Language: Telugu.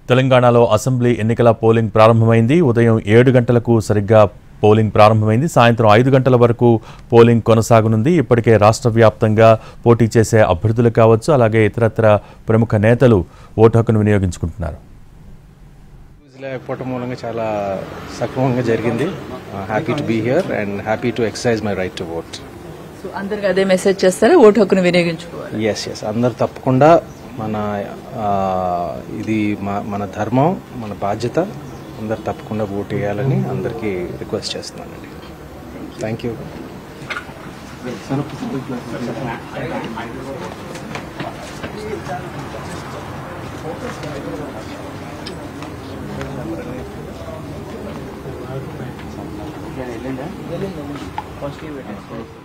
తెలంగాణలో అసెంబ్లీ ఎన్నికల పోలింగ్ ప్రారంభమైంది ఉదయం ఏడు గంటలకు సరిగ్గా పోలింగ్ ప్రారంభమైంది సాయంత్రం ఐదు గంటల వరకు పోలింగ్ కొనసాగనుంది ఇప్పటికే రాష్ట్ర వ్యాప్తంగా పోటీ చేసే అభ్యర్థులు కావచ్చు అలాగే ఇతరత్ర ప్రముఖ నేతలు ఓటు హక్కును వినియోగించుకుంటున్నారు లేకపోవటం మూలంగా చాలా సక్రమంగా జరిగింది happy to be here and happy to exercise my right to vote so అందరికి అదే మెసేజ్ చేస్తారా ఓటు హక్కును వినియోగించుకోవాలి ఎస్ ఎస్ అందరు తప్పకుండా మన ఆ, ఇది మ- మన ధర్మం మన బాధ్యత అందరు తప్పకుండా ఓటు వేయాలని అందరికీ రిక్వెస్ట్ చేస్తున్నానండి థ్యాంక్ యూ పాజిటివ్